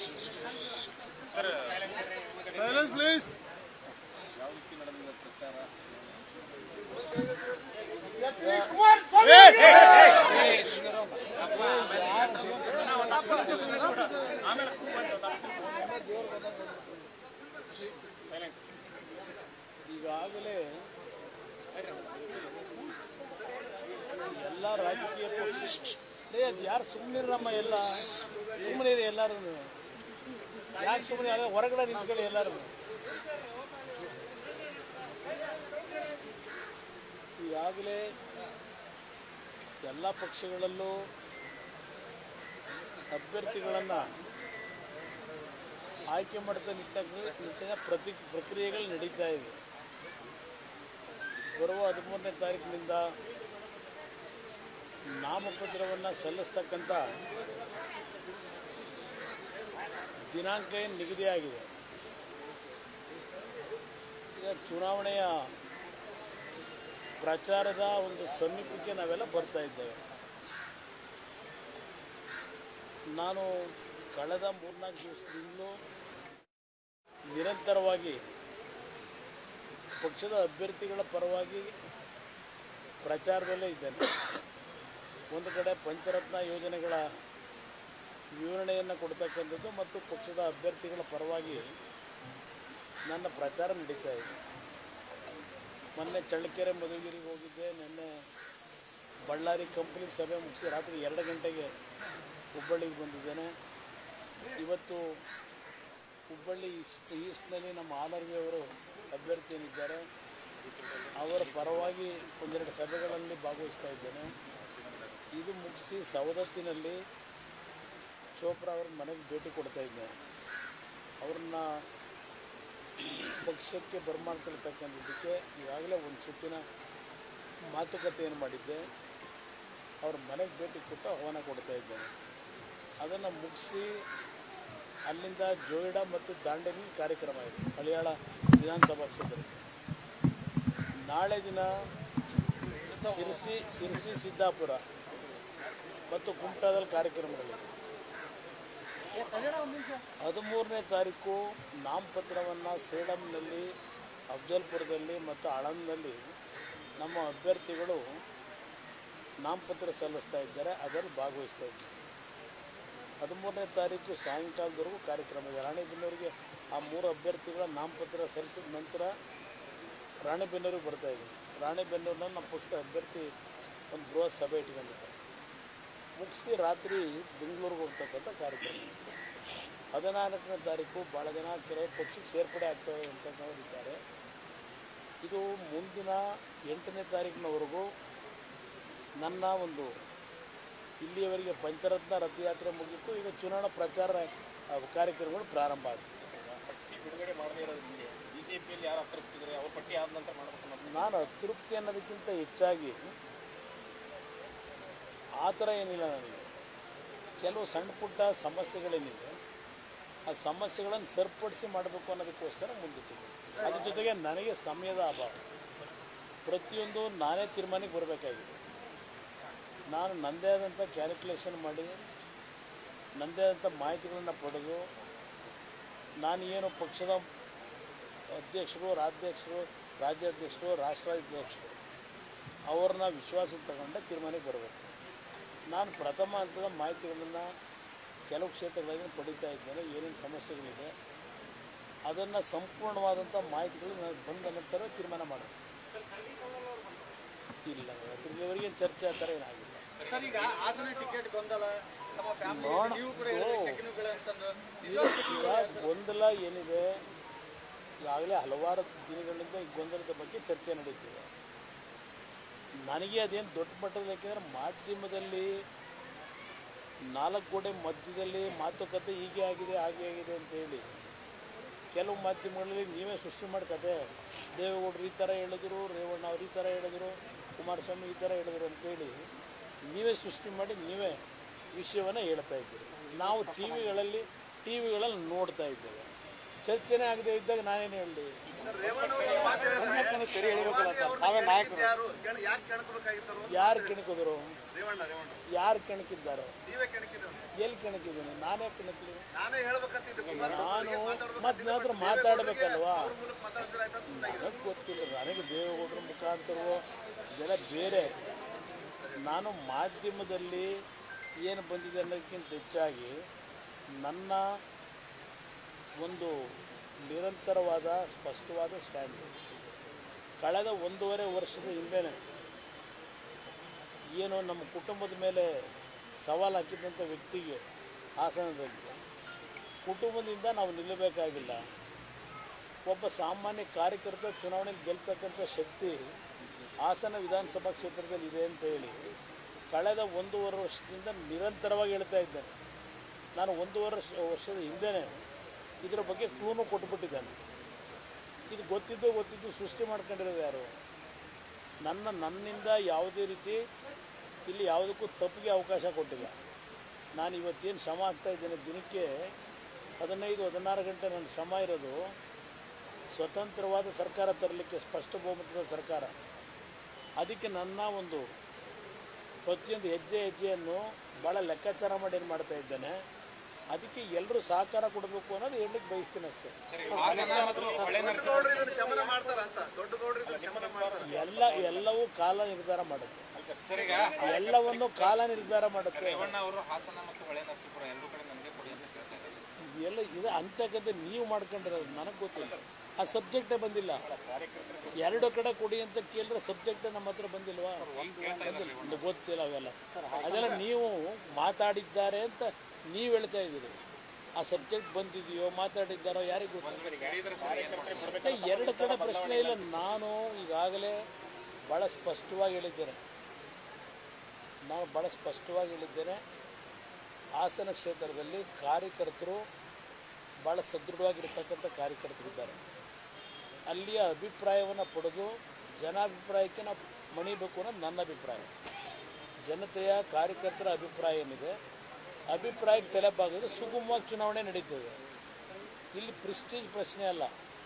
Silence please ಈಗಾಗಲೇ ಎಲ್ಲ ರಾಜಕೀಯ ಪಕ್ಷ ಲೇ ಅದು ಯಾರು ಸುಮ್ಮನಿರಮ್ಮ ಎಲ್ಲ ಸುಮ್ಮನೆ ಎಲ್ಲರೂ ಯಾಕೆ ಸುಮ್ಮನೆ ಅದೇ ಹೊರಗಡೆ ನಿಂತ್ಕೊಳ್ಳಿ ಎಲ್ಲರೂ ಈಗಾಗಲೇ ಎಲ್ಲ ಪಕ್ಷಗಳಲ್ಲೂ ಅಭ್ಯರ್ಥಿಗಳನ್ನು ಆಯ್ಕೆ ಮಾಡ್ತಾ ನಿಂತಾಗ ನಿಟ್ಟಿನ ಪ್ರತಿ ಪ್ರಕ್ರಿಯೆಗಳು ನಡೀತಾ ಇದೆ ಬರುವ ಹದಿಮೂರನೇ ತಾರೀಕಿನಿಂದ ನಾಮಪತ್ರವನ್ನು ಸಲ್ಲಿಸ್ತಕ್ಕಂಥ ದಿನಾಂಕ ಏನು ನಿಗದಿಯಾಗಿದೆ ಈಗ ಚುನಾವಣೆಯ ಪ್ರಚಾರದ ಒಂದು ಸಮೀಪಕ್ಕೆ ನಾವೆಲ್ಲ ಬರ್ತಾ ಇದ್ದೇವೆ ನಾನು ಕಳೆದ ಮೂರ್ನಾಲ್ಕು ದಿವಸದಿಂದಲೂ ನಿರಂತರವಾಗಿ ಪಕ್ಷದ ಅಭ್ಯರ್ಥಿಗಳ ಪರವಾಗಿ ಪ್ರಚಾರದಲ್ಲೇ ಇದ್ದೇನೆ ಒಂದು ಕಡೆ ಪಂಚರತ್ನ ಯೋಜನೆಗಳ ವಿವರಣೆಯನ್ನು ಕೊಡ್ತಕ್ಕಂಥದ್ದು ಮತ್ತು ಪಕ್ಷದ ಅಭ್ಯರ್ಥಿಗಳ ಪರವಾಗಿ ನನ್ನ ಪ್ರಚಾರ ನಡೀತಾ ಇದೆ ಮೊನ್ನೆ ಚಳ್ಳಕೆರೆ ಮಧುಗಿರಿಗೆ ಹೋಗಿದ್ದೆ ನಿನ್ನೆ ಬಳ್ಳಾರಿ ಕಂಪ್ನಿ ಸಭೆ ಮುಗಿಸಿ ರಾತ್ರಿ ಎರಡು ಗಂಟೆಗೆ ಹುಬ್ಬಳ್ಳಿಗೆ ಬಂದಿದ್ದೇನೆ ಇವತ್ತು ಹುಬ್ಬಳ್ಳಿ ಈಸ್ಟ್ ಈಸ್ಟ್ನಲ್ಲಿ ನಮ್ಮ ಆಲರ್ವಿ ಅವರು ಅಭ್ಯರ್ಥಿ ಏನಿದ್ದಾರೆ ಅವರ ಪರವಾಗಿ ಒಂದೆರಡು ಸಭೆಗಳಲ್ಲಿ ಭಾಗವಹಿಸ್ತಾ ಇದ್ದೇನೆ ಇದು ಮುಗಿಸಿ ಸವದತ್ತಿನಲ್ಲಿ ಚೋಪ್ರಾ ಅವ್ರ ಮನೆಗೆ ಭೇಟಿ ಕೊಡ್ತಾ ಇದ್ದೇನೆ ಅವ್ರನ್ನ ಪಕ್ಷಕ್ಕೆ ಬರ್ಮಾಡ್ಕೊಳ್ತಕ್ಕಂಥದ್ದಕ್ಕೆ ಈಗಾಗಲೇ ಒಂದು ಸುತ್ತಿನ ಮಾತುಕತೆಯನ್ನು ಮಾಡಿದ್ದೆ ಅವ್ರ ಮನೆಗೆ ಭೇಟಿ ಕೊಟ್ಟು ಆಹ್ವಾನ ಕೊಡ್ತಾ ಇದ್ದೇನೆ ಅದನ್ನು ಮುಗಿಸಿ ಅಲ್ಲಿಂದ ಜೋಯಿಡಾ ಮತ್ತು ದಾಂಡೇಲಿ ಕಾರ್ಯಕ್ರಮ ಇದೆ ಮಲಯಾಳ ವಿಧಾನಸಭಾ ಕ್ಷೇತ್ರದಲ್ಲಿ ನಾಳೆ ದಿನ ಸಿರಸಿ ಸಿರಸಿ ಸಿದ್ದಾಪುರ ಮತ್ತು ಕುಮಟಾದಲ್ಲಿ ಕಾರ್ಯಕ್ರಮಗಳಿವೆ ಹದಿಮೂರನೇ ತಾರೀಕು ನಾಮಪತ್ರವನ್ನು ಸೇಡಂನಲ್ಲಿ ಅಫ್ಜಲ್ಪುರದಲ್ಲಿ ಮತ್ತು ಆಳಂದಲ್ಲಿ ನಮ್ಮ ಅಭ್ಯರ್ಥಿಗಳು ನಾಮಪತ್ರ ಸಲ್ಲಿಸ್ತಾ ಇದ್ದಾರೆ ಅದರಲ್ಲಿ ಭಾಗವಹಿಸ್ತಾ ಇದ್ದಾರೆ ಹದಿಮೂರನೇ ತಾರೀಕು ಸಾಯಂಕಾಲದವರೆಗೂ ಕಾರ್ಯಕ್ರಮ ಇದೆ ರಾಣೆಬೆನ್ನೂರಿಗೆ ಆ ಮೂರು ಅಭ್ಯರ್ಥಿಗಳ ನಾಮಪತ್ರ ಸಲ್ಲಿಸಿದ ನಂತರ ರಾಣೆಬೆನ್ನೂರಿಗೆ ಬರ್ತಾ ಇದ್ದೀನಿ ರಾಣೆಬೆನ್ನೂರಿನ ನಮ್ಮ ಪಕ್ಷದ ಅಭ್ಯರ್ಥಿ ಒಂದು ಬೃಹತ್ ಸಭೆ ಇಟ್ಕೊಂಡಿದ್ದಾರೆ ಮುಗಿಸಿ ರಾತ್ರಿ ಬೆಂಗಳೂರಿಗೆ ಹೋಗ್ತಕ್ಕಂಥ ಕಾರ್ಯಕ್ರಮ ಹದಿನಾಲ್ಕನೇ ತಾರೀಕು ಭಾಳ ಜನ ಕೆಲವು ಪಕ್ಷಕ್ಕೆ ಸೇರ್ಪಡೆ ಆಗ್ತವೆ ಅಂತಕ್ಕಂಥವ್ರು ಇದ್ದಾರೆ ಇದು ಮುಂದಿನ ಎಂಟನೇ ತಾರೀಕಿನವರೆಗೂ ನನ್ನ ಒಂದು ಇಲ್ಲಿಯವರೆಗೆ ಪಂಚರತ್ನ ರಥಯಾತ್ರೆ ಮುಗಿತು ಈಗ ಚುನಾವಣಾ ಪ್ರಚಾರ ಆ, ಕಾರ್ಯಕ್ರಮಗಳು ಪ್ರಾರಂಭ ಆಗಿದೆ ಪಟ್ಟಿ ಬಿಡುಗಡೆ ಮಾಡದೇ ಇರೋದ್ರಿಂದ ಬಿಜೆಪಿಯಲ್ಲಿ ಯಾರು ಅತೃಪ್ತಿದ್ರೆ ಅವ್ರ ಪಟ್ಟಿ ಆದ ನಂತರ ಮಾಡಬೇಕು ಅನ್ನೋದು ನಾನು ಅತೃಪ್ತಿ ಅನ್ನೋದಕ್ಕಿಂತ ಹೆಚ್ಚಾಗಿ ಆ ಥರ ಏನಿಲ್ಲ ನನಗೆ ಕೆಲವು ಸಣ್ಣ ಪುಟ್ಟ ಸಮಸ್ಯೆಗಳೇನಿದೆ ಆ ಸಮಸ್ಯೆಗಳನ್ನು ಸರಿಪಡಿಸಿ ಮಾಡಬೇಕು ಅನ್ನೋದಕ್ಕೋಸ್ಕರ ಮುಂದಿಟ್ಟಿದ್ದೆ ಅದ್ರ ಜೊತೆಗೆ ನನಗೆ ಸಮಯದ ಅಭಾವ ಪ್ರತಿಯೊಂದು ನಾನೇ ತೀರ್ಮಾನಕ್ಕೆ ಬರಬೇಕಾಗಿದೆ ನಾನು ನನ್ನದೇ ಆದಂಥ ಕ್ಯಾಲ್ಕುಲೇಷನ್ ಮಾಡಿ ನನ್ನದೇ ಆದಂಥ ಮಾಹಿತಿಗಳನ್ನು ಪಡೆದು ನಾನು ಏನು ಪಕ್ಷದ ಅಧ್ಯಕ್ಷರು ರಾಜ್ಯಾಧ್ಯಕ್ಷರು ರಾಜ್ಯಾಧ್ಯಕ್ಷರು ರಾಷ್ಟ್ರಾಧ್ಯಕ್ಷರು ಅವ್ರನ್ನ ವಿಶ್ವಾಸಕ್ಕೆ ತಗೊಂಡೆ ತೀರ್ಮಾನಕ್ಕೆ ಬರಬೇಕು ನಾನು ಪ್ರಥಮ ಹಂತದ ಮಾಹಿತಿಗಳನ್ನು ಕೆಲವು ಕ್ಷೇತ್ರಗಳಲ್ಲಿ ಪಡಿತಾ ಇದ್ದೇನೆ ಏನೇನು ಸಮಸ್ಯೆಗಳಿದೆ ಅದನ್ನು ಸಂಪೂರ್ಣವಾದಂಥ ಮಾಹಿತಿಗಳು ನನಗೆ ಬಂದ ನಂತರ ತೀರ್ಮಾನ ಮಾಡಬೇಕು ಇಲ್ಲ ಅದ್ರಲ್ಲಿವರೆಗೆ ಚರ್ಚೆ ಆ ಥರ ಏನಾಗಿಲ್ಲ ಸರ್ ಈಗ ಹಾಸನ ಟಿಕೆಟ್ ಗೊಂದಲ ನಮ್ಮ ಫ್ಯಾಮಿಲಿ ನೋಡ- ನೀವು ಕೂಡ ಹೇಳಿದ್ರೆ ಶಕಿನುಗಳು ಅಂತಂದು ಈಗ ಗೊಂದಲ ಏನಿದೆ ಈಗಾಗಲೇ ಹಲವಾರು ದಿನಗಳಿಂದ ಈ ಗೊಂದಲದ ಬಗ್ಗೆ ಚರ್ಚೆ ನಡೀತಿದೆ ನನಗೆ ಅದೇನು ದೊಡ್ಡ ಮಟ್ಟದ ಯಾಕೆಂದರೆ ಮಾಧ್ಯಮದಲ್ಲಿ ನಾಲ್ಕು ಗೋಡೆ ಮಧ್ಯದಲ್ಲಿ ಮಾತುಕತೆ ಹೀಗೆ ಆಗಿದೆ ಹಾಗೆ ಆಗಿದೆ ಅಂತೇಳಿ ಕೆಲವು ಮಾಧ್ಯಮಗಳಲ್ಲಿ ನೀವೇ ಸೃಷ್ಟಿ ಮಾಡಿ ಕತೆ ದೇವೇಗೌಡರು ಈ ಥರ ಹೇಳಿದ್ರು ರೇವಣ್ಣ ಅವ್ರು ಈ ಥರ ಹೇಳಿದ್ರು ಕುಮಾರಸ್ವಾಮಿ ಈ ಥರ ಹೇಳಿದ್ರು ಅಂತೇಳಿ ನೀವೇ ಸೃಷ್ಟಿ ಮಾಡಿ ನೀವೇ ವಿಷಯವನ್ನು ಹೇಳ್ತಾ ಇದ್ದೀರಿ ನಾವು ಟಿ ವಿಗಳಲ್ಲಿ ಟಿ ವಿಗಳಲ್ಲಿ ನೋಡ್ತಾ ಇದ್ದೇವೆ ಚರ್ಚೆನೇ ಆಗದೆ ಇದ್ದಾಗ ನಾನೇನು ಹೇಳಿ ಯಾರು ಕೆಣ- ಯಾಕೆ ಕೆಣಕಬೇಕಾಗಿತ್ತಾರೋ ಯಾರು ಕೆಣಕಿದ್ರು ರೇವಣ್ಣ ರೇವಣ್ಣ ಯಾರು ಕೆಣಕಿದ್ದಾರೋ ನೀವೇ ಕೆಣಕಿದ್ರು ಎಲ್ಲಿ ಕೆಣಕಿದ್ದೀನಿ ನಾನೇ ಕೆಣಕಲಿ ನಾನೇ ಹೇಳ್ಬೇಕಂತಿದ್ದೆ ಕುಮಾರ್ ನಾನು ಮತ್ತೆ ನಂತರ ಮಾತಾಡಬೇಕಲ್ವಾ ಅವ್ರ ಮೂಲಕ ಮಾತಾಡಿದ್ರೆ ಆಯ್ತಾ ಸುಮ್ಮನೆ ನನಗೆ ಗೊತ್ತಿಲ್ಲ ನನಗೆ ದೇವೇಗೌಡರ ಮುಖಾಂತರವೋ ಇದೆಲ್ಲ ಬೇರೆ ನಾನು ಮಾಧ್ಯಮದಲ್ಲಿ ಏನು ಬಂದಿದೆ ಅನ್ನೋದಕ್ಕಿಂತ ಹೆಚ್ಚಾಗಿ ನನ್ನ ಒಂದು ನಿರಂತರವಾದ ಸ್ಪಷ್ಟವಾದ ಸ್ಟ್ಯಾಂಡ್ ಕಳೆದ ಒಂದೂವರೆ ವರ್ಷದ ಹಿಂದೆನೇ ಏನು ನಮ್ಮ ಕುಟುಂಬದ ಮೇಲೆ ಸವಾಲು ಹಾಕಿದಂಥ ವ್ಯಕ್ತಿಗೆ ಹಾಸನದಲ್ಲಿ ಕುಟುಂಬದಿಂದ ನಾವು ನಿಲ್ಲಬೇಕಾಗಿಲ್ಲ ಒಬ್ಬ ಸಾಮಾನ್ಯ ಕಾರ್ಯಕರ್ತ ಚುನಾವಣೆಯಲ್ಲಿ ಗೆಲ್ತಕ್ಕಂಥ ಶಕ್ತಿ ಹಾಸನ ವಿಧಾನಸಭಾ ಕ್ಷೇತ್ರದಲ್ಲಿ ಇದೆ ಅಂತ ಹೇಳಿ ಕಳೆದ ಒಂದೂವರೆ ವರ್ಷದಿಂದ ನಿರಂತರವಾಗಿ ಹೇಳ್ತಾ ಇದ್ದೇನೆ ನಾನು ಒಂದೂವರೆ ವರ್ಷ ವರ್ಷದ ಹಿಂದೆನೇ ಇದರ ಬಗ್ಗೆ ಕ್ಲೂನು ಕೊಟ್ಬಿಟ್ಟಿದ್ದೇನೆ ಇದು ಗೊತ್ತಿದ್ದು ಗೊತ್ತಿದ್ದು ಸೃಷ್ಟಿ ಮಾಡ್ಕೊಂಡಿರೋದು ಯಾರು ನನ್ನ ನನ್ನಿಂದ ಯಾವುದೇ ರೀತಿ ಇಲ್ಲಿ ಯಾವುದಕ್ಕೂ ತಪ್ಪಿಗೆ ಅವಕಾಶ ಕೊಟ್ಟಿಲ್ಲ ನಾನು ಇವತ್ತೇನು ಶ್ರಮ ಆಗ್ತಾ ಇದ್ದೇನೆ ದಿನಕ್ಕೆ ಹದಿನೈದು ಹದಿನಾರು ಗಂಟೆ ನನ್ನ ಶ್ರಮ ಇರೋದು ಸ್ವತಂತ್ರವಾದ ಸರ್ಕಾರ ತರಲಿಕ್ಕೆ ಸ್ಪಷ್ಟ ಬಹುಮತದ ಸರ್ಕಾರ ಅದಕ್ಕೆ ನನ್ನ ಒಂದು ಪ್ರತಿಯೊಂದು ಹೆಜ್ಜೆ ಹೆಜ್ಜೆಯನ್ನು ಭಾಳ ಲೆಕ್ಕಾಚಾರ ಮಾಡಿ ಏನು ಮಾಡ್ತಾ ಇದ್ದೇನೆ ಅದಕ್ಕೆ ಎಲ್ಲರೂ ಸಹಕಾರ ಕೊಡಬೇಕು ಅನ್ನೋದು ಹೇಳಲಿಕ್ಕೆ ಬಯಸ್ತೀನಿ ಅಷ್ಟೇ ಗೌಡ್ರು ಇದನ್ನ ಶಮನ ಮಾಡ್ತಾರ ಅಂತ ದೊಡ್ಡ ಗೌಡ್ರು ಇದನ್ನ ಶಮನ ಮಾಡ್ತಾರ ಎಲ್ಲ ಎಲ್ಲವೂ ಕಾಲ ನಿರ್ಧಾರ ಮಾಡುತ್ತೆ ಸರ್ ಈಗ ಎಲ್ಲವನ್ನು ಕಾಲ ನಿರ್ಧಾರ ಮಾಡುತ್ತೆ ರೇವಣ್ಣ ಅವರು ಹಾಸನ ಮತ್ತು ಹೊಳೆ ನರಸೀಪುರ ಎರಡೂ ಕಡೆ ನನಗೆ ಕೊಡಿ ಅಂತ ಕೇಳ್ತಾ ಇದ್ದಾರೆ ಎಲ್ಲ ಇದು ಅಂತಕ್ಕಂಥ ನೀವು ಮಾಡ್ಕೊಂಡಿರೋದು ನನಗೆ ಗೊತ್ತಿಲ್ಲ ಆ ಸಬ್ಜೆಕ್ಟೇ ಬಂದಿಲ್ಲ ಎರಡು ಕಡೆ ಕೊಡಿ ಅಂತ ಕೇಳಿದ್ರೆ ಸಬ್ಜೆಕ್ಟೇ ನಮ್ಮ ಹತ್ರ ಬಂದಿಲ್ವಾ ಬಂದಿಲ್ಲ ಇದು ಗೊತ್ತಿಲ್ಲ ಅವೆಲ್ಲ ಅದೆಲ್ಲ ನೀವು ಮಾತಾಡಿದ್ದಾರೆ ಅಂತ ನೀವು ಹೇಳ್ತಾ ಇದ್ದೀರಿ ಆ ಸಬ್ಜೆಕ್ಟ್ ಬಂದಿದೆಯೋ ಮಾತಾಡಿದ್ದಾರೋ ಯಾರಿಗೂ ಗೊತ್ತಿಲ್ಲ ಹೇಳಿದ್ರೆ ಸರ್ ಏನು ಮಾಡ್ತಾರೆ ಏ, ಎರಡು ಕಡೆ ಪ್ರಶ್ನೆ ಇಲ್ಲ ನಾನು ಈಗಾಗಲೇ ಭಾಳ ಸ್ಪಷ್ಟವಾಗಿ ಹೇಳಿದ್ದೇನೆ ನಾನು ಭಾಳ ಸ್ಪಷ್ಟವಾಗಿ ಹೇಳಿದ್ದೇನೆ ಹಾಸನ ಕ್ಷೇತ್ರದಲ್ಲಿ ಕಾರ್ಯಕರ್ತರು ಭಾಳ ಸದೃಢವಾಗಿರ್ತಕ್ಕಂಥ ಕಾರ್ಯಕರ್ತರಿದ್ದಾರೆ ಅಲ್ಲಿಯ ಅಭಿಪ್ರಾಯವನ್ನು ಪಡೆದು ಜನಾಭಿಪ್ರಾಯಕ್ಕೆ ನಾವು ಮಣಿಬೇಕು ಅನ್ನೋದು ನನ್ನ ಅಭಿಪ್ರಾಯ ಜನತೆಯ ಕಾರ್ಯಕರ್ತರ ಅಭಿಪ್ರಾಯ ಏನಿದೆ ಅಭಿಪ್ರಾಯಕ್ಕೆ ತಲೆಬಾಗಿದ್ರೆ ಸುಗಮವಾಗಿ ಚುನಾವಣೆ ನಡೀತದೆ ಇಲ್ಲಿ ಪ್ರಿಸ್ಟೀಜ್ ಪ್ರಶ್ನೆ ಅಲ್ಲ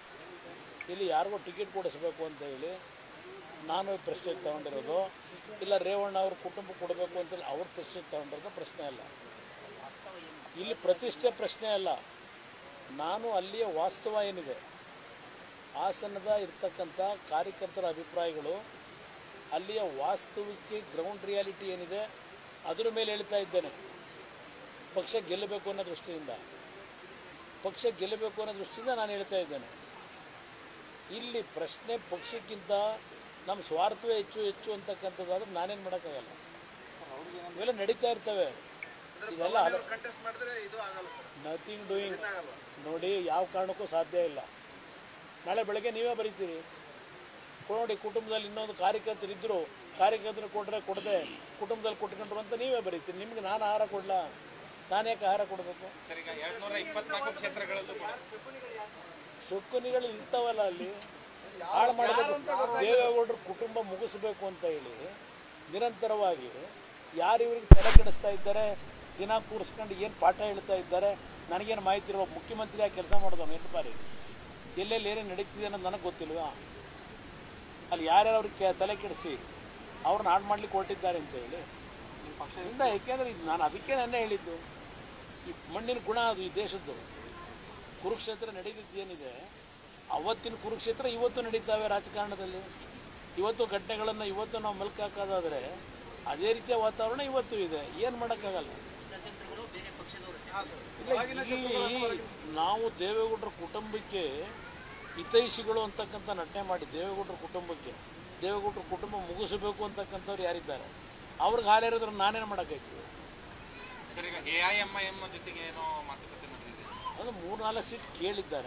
ಇಲ್ಲಿ ಯಾರಿಗೋ ಟಿಕೆಟ್ ಕೊಡಿಸ್ಬೇಕು ಅಂತ ಹೇಳಿ ನಾನು ಪ್ರೆಸ್ಟೇಜ್ ತಗೊಂಡಿರೋದು ಇಲ್ಲ ರೇವಣ್ಣ ಅವ್ರ ಕುಟುಂಬ ಕೊಡಬೇಕು ಅಂತೇಳಿ ಅವ್ರ ಪ್ರೆಸ್ಟೇಜ್ ತಗೊಂಡಿರೋದು ಪ್ರಶ್ನೆ ಅಲ್ಲ ಇಲ್ಲಿ ಪ್ರತಿಷ್ಠೆ ಪ್ರಶ್ನೆ ಅಲ್ಲ ನಾನು ಅಲ್ಲಿಯ ವಾಸ್ತವ ಏನಿದೆ ಹಾಸನದ ಇರ್ತಕ್ಕಂಥ ಕಾರ್ಯಕರ್ತರ ಅಭಿಪ್ರಾಯಗಳು ಅಲ್ಲಿಯ ವಾಸ್ತವಿಕ ಗ್ರೌಂಡ್ ರಿಯಾಲಿಟಿ ಏನಿದೆ ಅದರ ಮೇಲೆ ಹೇಳ್ತಾ ಇದ್ದೇನೆ ಪಕ್ಷ ಗೆಲ್ಲಬೇಕು ಅನ್ನೋ ದೃಷ್ಟಿಯಿಂದ ಪಕ್ಷ ಗೆಲ್ಲಬೇಕು ಅನ್ನೋ ದೃಷ್ಟಿಯಿಂದ ನಾನು ಹೇಳ್ತಾ ಇದ್ದೇನೆ ಇಲ್ಲಿ ಪ್ರಶ್ನೆ ಪಕ್ಷಕ್ಕಿಂತ ನಮ್ಮ ಸ್ವಾರ್ಥವೇ ಹೆಚ್ಚು ಹೆಚ್ಚು ಅಂತಕ್ಕಂಥದ್ದಾದ್ರೆ ನಾನೇನು ಮಾಡೋಕ್ಕಾಗಲ್ಲ ಇವೆಲ್ಲ ನಡೀತಾ ಇರ್ತವೆ ಇದೆಲ್ಲ ಕಂಟೆಸ್ಟ್ ಮಾಡಿದ್ರೆ ಇದು ಆಗಲ್ಲ ಸರ್ ನಥಿಂಗ್ ಡೂಯಿಂಗ್ ಆಗಲ್ಲ ನೋಡಿ ಯಾವ ಕಾರಣಕ್ಕೂ ಸಾಧ್ಯ ಇಲ್ಲ ನಾಳೆ ಬೆಳಗ್ಗೆ ನೀವೇ ಬರೀತೀರಿ ನೋಡಿ ಕುಟುಂಬದಲ್ಲಿ ಇನ್ನೊಂದು ಕಾರ್ಯಕರ್ತರು ಇದ್ದರು ಕಾರ್ಯಕರ್ತರು ಕೊಟ್ಟರೆ ಕೊಡದೆ ಕುಟುಂಬದಲ್ಲಿ ಕೊಟ್ಕೊಂಡ್ರು ಅಂತ ನೀವೇ ಬರೀತೀರಿ ನಿಮ್ಗೆ ನಾನು ಆಹಾರ ಕೊಡಲ ನಾನು ಯಾಕೆ ಆಹಾರ ಕೊಡಬೇಕು ಸರ್ ಈಗ ಎರಡ್ ನೂರ ಇಪ್ಪತ್ನಾಲ್ಕು ಕ್ಷೇತ್ರಗಳಲ್ಲೂ ಕೂಡ ಶುಕ್ಕನಿಗಳು ಇರ್ತಾವಲ್ಲ ಅಲ್ಲಿ ಹಾಳು ಮಾಡಬೇಕು ದೇವೇಗೌಡರ ಕುಟುಂಬ ಮುಗಿಸ್ಬೇಕು ಅಂತ ಹೇಳಿ ನಿರಂತರವಾಗಿ ಯಾರು ಇವ್ರಿಗೆ ತಲೆ ಕೆಡಿಸ್ತಾ ಇದ್ದಾರೆ ದಿನ ಕೂರಿಸ್ಕೊಂಡು ಏನು ಪಾಠ ಹೇಳ್ತಾ ಇದ್ದಾರೆ ನನಗೇನು ಮಾಹಿತಿ ಇರೋ ಮುಖ್ಯಮಂತ್ರಿಯಾಗಿ ಕೆಲಸ ಮಾಡೋದವನು ಎಷ್ಟು ಬಾರಿ ಎಲ್ಲೆಲ್ಲಿ ಏನೇನು ನಡೀತಿದೆ ಅನ್ನೋದು ನನಗೆ ಗೊತ್ತಿಲ್ವಾ ಅಲ್ಲಿ ಯಾರ್ಯಾರು ಅವ್ರಿಗೆ ಕೆ- ತಲೆ ಕೆಡಿಸಿ ಅವ್ರನ್ನ ಹಾಳು ಮಾಡ್ಲಿಕ್ಕೆ ಹೊರಟಿದ್ದಾರೆ ಅಂತ ಹೇಳಿ ಪಕ್ಷದಿಂದ ಏಕೆಂದರೆ ಇದು ನಾನು ಅದಕ್ಕೆ ನಾನೇ ಹೇಳಿದ್ದು ಈ ಮಣ್ಣಿನ ಗುಣ ಅದು ಈ ದೇಶದ್ದು ಕುರುಕ್ಷೇತ್ರ ನಡೀತಿದ್ದು ಏನಿದೆ ಅವತ್ತಿನ ಕುರುಕ್ಷೇತ್ರ ಇವತ್ತು ನಡೀತಾವೆ ರಾಜಕಾರಣದಲ್ಲಿ ಇವತ್ತು ಘಟನೆಗಳನ್ನು ಇವತ್ತು ನಾವು ಮೆಲ್ಕು ಹಾಕೋದಾದ್ರೆ ಅದೇ ರೀತಿಯ ವಾತಾವರಣ ಇವತ್ತು ಇದೆ ಏನು ಮಾಡೋಕ್ಕಾಗಲ್ಲ ಇಲ್ಲ, ಇಲ್ಲಿ ನಾವು ದೇವೇಗೌಡರ ಕುಟುಂಬಕ್ಕೆ ಹಿತೈಷಿಗಳು ಅಂತಕ್ಕಂಥ ನಟನೆ ಮಾಡಿ ದೇವೇಗೌಡರ ಕುಟುಂಬಕ್ಕೆ ದೇವೇಗೌಡರ ಕುಟುಂಬ ಮುಗಿಸಬೇಕು ಅಂತಕ್ಕಂಥವ್ರು ಯಾರಿದ್ದಾರೆ ಅವ್ರಿಗೆ ಹಾಲಿರೋದ್ರ ನಾನೇನು ಮಾಡೋಕ್ಕೈತಿ ಸರ್ ಈಗ A I M I M ಜೊತೆಗೆ ಏನೋ ಮಾತುಕತೆ ನಡೆದಿದೆ ಅದು ಮೂರ್ನಾಲ್ಕು ಸೀಟ್ ಕೇಳಿದ್ದಾರೆ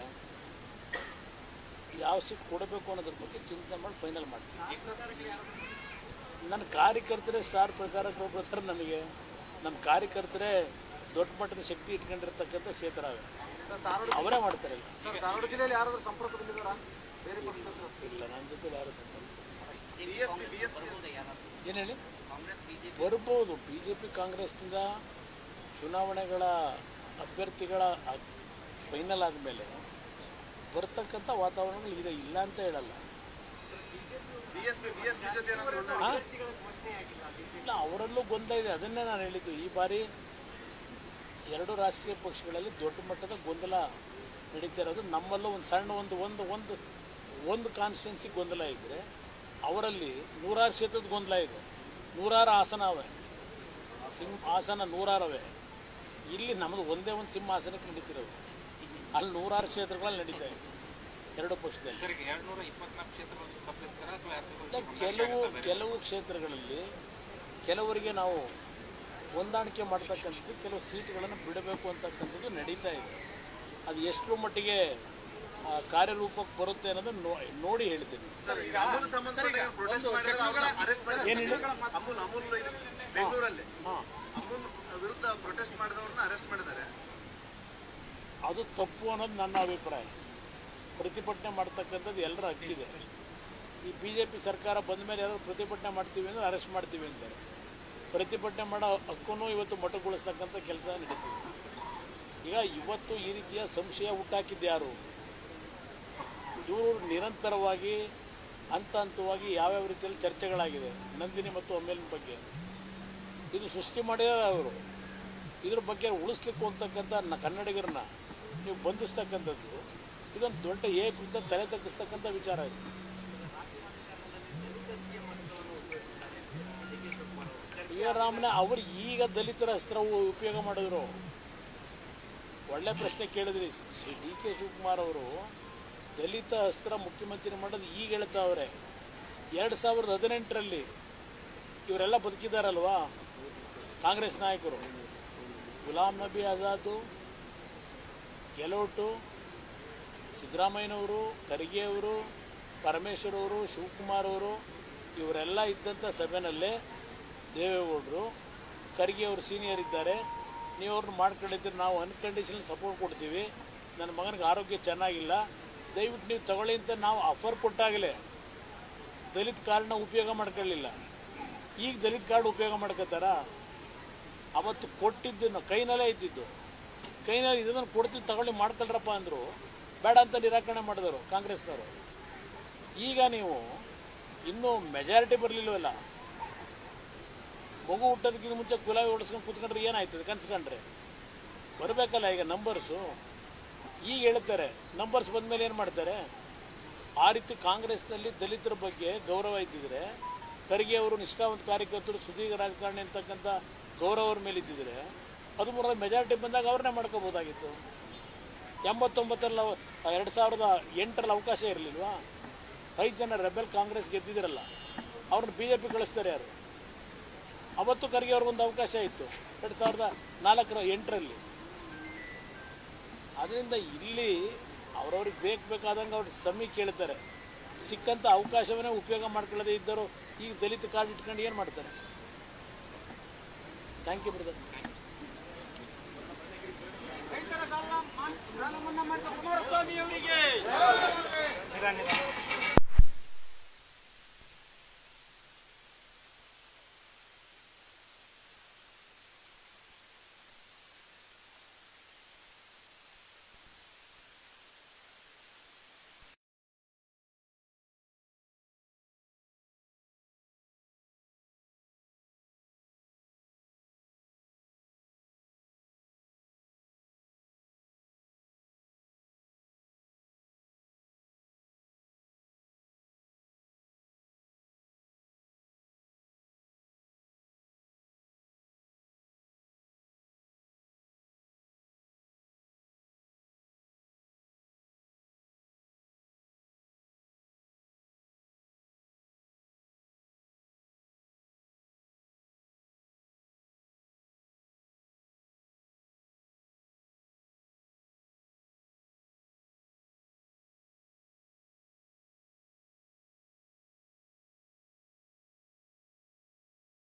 ಯಾವ ಸೀಟ್ ಕೊಡಬೇಕು ಅನ್ನೋದ್ರ ಬಗ್ಗೆ ಚಿಂತನೆ ಮಾಡಿ ಫೈನಲ್ ಮಾಡ್ತೀನಿ ನನ್ನ ಕಾರ್ಯಕರ್ತರೇ ಸ್ಟಾರ್ ಪ್ರಚಾರಕರು ಬರ್ತಾರೆ ನನಗೆ ನಮ್ಮ ಕಾರ್ಯಕರ್ತರೇ ದೊಡ್ಡ ಮಟ್ಟದ ಶಕ್ತಿ ಇಟ್ಕೊಂಡಿರ್ತಕ್ಕಂಥ ಕ್ಷೇತ್ರ ಅವೆ ಅವರೇ ಮಾಡ್ತಾರೆ ಇಲ್ಲ. ಧಾರವಾಡ ಜಿಲ್ಲೆಯಲ್ಲಿ ಯಾರಾದ್ರೂ ಸಂಪರ್ಕದಲ್ಲಿದ್ದಾರಾ ಬೇರೆ ಪಕ್ಷದವರು ಇಲ್ಲ ನನ್ನ ಜೊತೆ ಯಾರು ಸಂಬಂಧ B S P B S P ಏನು ಹೇಳಿ ಬರ್ಬೋದು ಬಿ ಜೆ ಪಿ ಕಾಂಗ್ರೆಸ್ನಿಂದ ಚುನಾವಣೆಗಳ ಅಭ್ಯರ್ಥಿಗಳ ಫೈನಲ್ ಆದಮೇಲೆ ಬರ್ತಕ್ಕಂಥ ವಾತಾವರಣಗಳು ಇದೆ ಇಲ್ಲ ಅಂತ ಹೇಳಲ್ಲ ಬಿಎಸ್ಪಿ ಬಿಎಸ್ಪಿ ಜೊತೆ ಏನಾದ್ರು ಒಂದು ಆ? ಇಲ್ಲ ಅವರಲ್ಲೂ ಗೊಂದಲ ಇದೆ ಅದನ್ನೇ ನಾನು ಹೇಳಿದ್ದು ಈ ಬಾರಿ ಎರಡು ರಾಷ್ಟ್ರೀಯ ಪಕ್ಷಗಳಲ್ಲಿ ದೊಡ್ಡ ಮಟ್ಟದ ಗೊಂದಲ ನಡೀತಾ ಇರೋದು ನಮ್ಮಲ್ಲೂ ಒಂದು ಸಣ್ಣ ಒಂದು ಒಂದು ಒಂದು ಒಂದು ಕಾನ್ಸ್ಟಿಟ್ಯೂನ್ಸಿ ಗೊಂದಲ ಇದ್ದರೆ ಅವರಲ್ಲಿ ನೂರಾರು ಕ್ಷೇತ್ರದ ಗೊಂದಲ ಇದೆ ನೂರಾರು ಆಸನ ಅವೆ ಸಿಂಹ ಆಸನ ನೂರಾರವೆ ಇಲ್ಲಿ ನಮ್ಮದು ಒಂದೇ ಒಂದು ಸಿಂಹಾಸನಕ್ಕೆ ನಡೀತಿರೋದು ಅಲ್ಲಿ ನೂರಾರು ಕ್ಷೇತ್ರಗಳಲ್ಲಿ ನಡೀತಾ ಇದೆ ಎರಡು ಪಕ್ಷದಲ್ಲಿ ಸರ್ ಎರಡು ನೂರ ಇಪ್ಪತ್ನಾಲ್ಕು ಕ್ಷೇತ್ರಗಳನ್ನು ತಪ್ಪಿಸ್ತಾರ ಅಥವಾ ಇಲ್ಲ, ಕೆಲವು ಕೆಲವು ಕ್ಷೇತ್ರಗಳಲ್ಲಿ ಕೆಲವರಿಗೆ ನಾವು ಹೊಂದಾಣಿಕೆ ಮಾಡ್ತಕ್ಕಂಥದ್ದು ಕೆಲವು ಸೀಟ್ಗಳನ್ನು ಬಿಡಬೇಕು ಅಂತಕ್ಕಂಥದ್ದು ನಡೀತಾ ಇದೆ ಅದು ಎಷ್ಟರ ಮಟ್ಟಿಗೆ ಆ, ಕಾರ್ಯರೂಪಕ್ಕೆ ಬರುತ್ತೆ ಅನ್ನೋದನ್ನ ನೋ- ನೋಡಿ ಹೇಳ್ತೀನಿ ಸರ್ ಈಗ ಅಮೂಲ್ ಸಂಬಂಧಪಟ್ಟ ಪ್ರೊಟೆಸ್ಟ್ ಮಾಡಿದ್ರೆ ಅವ್ರನ್ನ ಅರೆಸ್ಟ್ ಮಾಡಿ ಏನು ಹೇಳಿ ಅಮೂಲ್ ಅಮೂಲ್ ಇದು ಬೆಂಗಳೂರಲ್ಲಿ ಹಾಂ ಅಮೂಲ್ ವಿರುದ್ಧ ಪ್ರೊಟೆಸ್ಟ್ ಮಾಡಿದವ್ರನ್ನ ಅರೆಸ್ಟ್ ಮಾಡಿದ್ದಾರೆ ಅದು ತಪ್ಪು ಅನ್ನೋದು ನನ್ನ ಅಭಿಪ್ರಾಯ ಪ್ರತಿಭಟನೆ ಮಾಡ್ತಕ್ಕಂಥದ್ದು ಎಲ್ಲರ ಹಕ್ಕಿದೆ ಈ ಬಿ ಜೆ ಪಿ ಸರ್ಕಾರ ಬಂದ ಮೇಲೆ ಯಾರು ಪ್ರತಿಭಟನೆ ಮಾಡ್ತೀವಿ ಅಂದರೆ ಅರೆಸ್ಟ್ ಮಾಡ್ತೀವಿ ಅಂತಾರೆ ಪ್ರತಿಭಟನೆ ಮಾಡೋ ಹಕ್ಕನ್ನು ಇವತ್ತು ಮೊಟಕುಗೊಳಿಸ್ತಕ್ಕಂಥ ಕೆಲಸ ನಡೀತಿದೆ ಈಗ ಇವತ್ತು ಈ ರೀತಿಯ ಸಂಶಯ ಹುಟ್ಟಾಕಿದ್ದು ಯಾರು ಇವರು ನಿರಂತರವಾಗಿ ಹಂತ ಹಂತವಾಗಿ ಯಾವ್ಯಾವ ರೀತಿಯಲ್ಲಿ ಚರ್ಚೆಗಳಾಗಿದೆ ನಂದಿನಿ ಮತ್ತು ಅಮೇಲಿನ ಬಗ್ಗೆ ಇದು ಸೃಷ್ಟಿ ಮಾಡಿದ ಅವರು ಇದ್ರ ಬಗ್ಗೆ ಉಳಿಸ್ಲಿಕ್ಕೆ ಹೋಗ್ತಕ್ಕಂಥ ನ- ಕನ್ನಡಿಗರನ್ನ ನೀವು ಬಂಧಿಸ್ತಕ್ಕಂಥದ್ದು ಇದೊಂದು ದೊಡ್ಡ ಏಕೃತ ತಲೆ ತಗ್ಗಿಸ್ತಕ್ಕಂಥ ವಿಚಾರ ಇದು ಶ್ರೀರಾಮನ ಅವರು ಈಗ ದಲಿತರ ಅಸ್ತ್ರ ಉ- ಉಪಯೋಗ ಮಾಡಿದ್ರು ಒಳ್ಳೆ ಪ್ರಶ್ನೆ ಕೇಳಿದ್ರಿ ಶ್ರೀ ಡಿ ಕೆ ಶಿವಕುಮಾರ್ ಅವರು ದಲಿತ ಅಸ್ತ್ರ ಮುಖ್ಯಮಂತ್ರಿ ಮಾಡೋದು ಈಗ ಹೇಳ್ತಾವ್ರೆ ಎರಡು ಸಾವಿರದ ಹದಿನೆಂಟರಲ್ಲಿ ಇವರೆಲ್ಲ ಬದುಕಿದಾರಲ್ವಾ ಕಾಂಗ್ರೆಸ್ ನಾಯಕರು ಗುಲಾಂ ನಬಿ ಆಜಾದು ಗೆಲೋಟು ಸಿದ್ದರಾಮಯ್ಯನವರು ಖರ್ಗೆ ಅವರು ಪರಮೇಶ್ವರ್ ಅವರು ಶಿವಕುಮಾರ್ ಅವರು ಇವರೆಲ್ಲ ಇದ್ದಂಥ ಸಭೆನಲ್ಲೇ ದೇವೇಗೌಡರು ಖರ್ಗೆ ಅವರು ಸೀನಿಯರ್ ಇದ್ದಾರೆ ನೀವು ಅವ್ರನ್ನ ಮಾಡ್ಕೊಂಡಿದ್ರೆ ನಾವು ಅನ್ಕಂಡೀಷನಲ್ ಸಪೋರ್ಟ್ ಕೊಡ್ತೀವಿ ನನ್ನ ಮಗನಿಗೆ ಆರೋಗ್ಯ ಚೆನ್ನಾಗಿಲ್ಲ ದಯವಿಟ್ಟು ನೀವು ತಗೊಳ್ಳಿ ಅಂತ ನಾವು ಆಫರ್ ಕೊಟ್ಟಾಗಲೇ ದಲಿತ ಕಾರ್ಡ್ನ ಉಪಯೋಗ ಮಾಡ್ಕೊಳ್ಳಿಲ್ಲ ಈಗ ದಲಿತ ಕಾರ್ಡ್ ಉಪಯೋಗ ಮಾಡ್ಕೋತಾರ ಅವತ್ತು ಕೊಟ್ಟಿದ್ದು ಕೈನಲ್ಲೇ ಇದ್ದಿದ್ದು ಕೈನಲ್ಲಿ ಇದನ್ನು ಕೊಡ್ತೀವಿ ತಗೊಳ್ಳಿ ಮಾಡ್ಕೊಳ್ರಪ್ಪ ಅಂದರು ಬೇಡ ಅಂತ ನಿರಾಕರಣೆ ಮಾಡಿದರು ಕಾಂಗ್ರೆಸ್ನವರು ಈಗ ನೀವು ಇನ್ನೂ ಮೆಜಾರಿಟಿ ಬರಲಿಲ್ವಲ್ಲ ಮಗು ಹುಟ್ಟೋದಕ್ಕಿಂತ ಮುಂಚೆ ಗುಲಾಬಿ ಹೊಡೆಸ್ಕೊಂಡು ಕೂತ್ಕೊಂಡ್ರೆ ಏನಾಯ್ತದೆ ಕನ್ಸ್ಕೊಂಡ್ರೆ ಬರಬೇಕಲ್ಲ ಈಗ ನಂಬರ್ಸು ಈಗ ಹೇಳ್ತಾರೆ ನಂಬರ್ಸ್ ಬಂದಮೇಲೆ ಏನು ಮಾಡ್ತಾರೆ ಆ ರೀತಿ ಕಾಂಗ್ರೆಸ್ನಲ್ಲಿ ದಲಿತರ ಬಗ್ಗೆ ಗೌರವ ಇದ್ದಿದ್ರೆ ಖರ್ಗೆ ಅವರು ನಿಷ್ಠಾವಂತ ಕಾರ್ಯಕರ್ತರು ಸುದೀರ್ಘ ರಾಜಕಾರಣಿ ಅಂತಕ್ಕಂಥ ಗೌರವ ಅವ್ರ ಮೇಲೆ ಇದ್ದಿದ್ರೆ ಅದು ಮೂರ ಮೆಜಾರಿಟಿ ಬಂದಾಗ ಅವ್ರನ್ನೇ ಮಾಡ್ಕೋಬೋದಾಗಿತ್ತು ಎಂಬತ್ತೊಂಬತ್ತರಲ್ಲಿ ಎರಡು ಸಾವಿರದ ಎಂಟರಲ್ಲಿ ಅವಕಾಶ ಇರಲಿಲ್ವಾ ಐದು ಜನ ರೆಬೆಲ್ ಕಾಂಗ್ರೆಸ್ ಗೆದ್ದಿದ್ರಲ್ಲ ಅವ್ರನ್ನ ಬಿ ಜೆ ಪಿ ಕಳಿಸ್ತಾರೆ ಯಾರು ಅವತ್ತು ಖರ್ಗೆ ಅವ್ರಿಗೊಂದು ಅವಕಾಶ ಇತ್ತು ಎರಡು ಸಾವಿರದ ನಾಲ್ಕರ ಎಂಟರಲ್ಲಿ ಅದರಿಂದ ಇಲ್ಲಿ ಅವ್ರವ್ರಿಗೆ ಬೇಕು ಬೇಕಾದಂಗೆ ಅವ್ರು ಸಮಿ ಕೇಳ್ತಾರೆ ಸಿಕ್ಕಂಥ ಅವಕಾಶವನ್ನೇ ಉಪಯೋಗ ಮಾಡ್ಕೊಳ್ಳದೆ ಇದ್ದರು ಈಗ ದಲಿತ ಕಾರ್ಡ್ ಇಟ್ಕೊಂಡು ಏನು ಮಾಡ್ತಾರೆ ಥ್ಯಾಂಕ್ ಯು ಬ್ರದರ್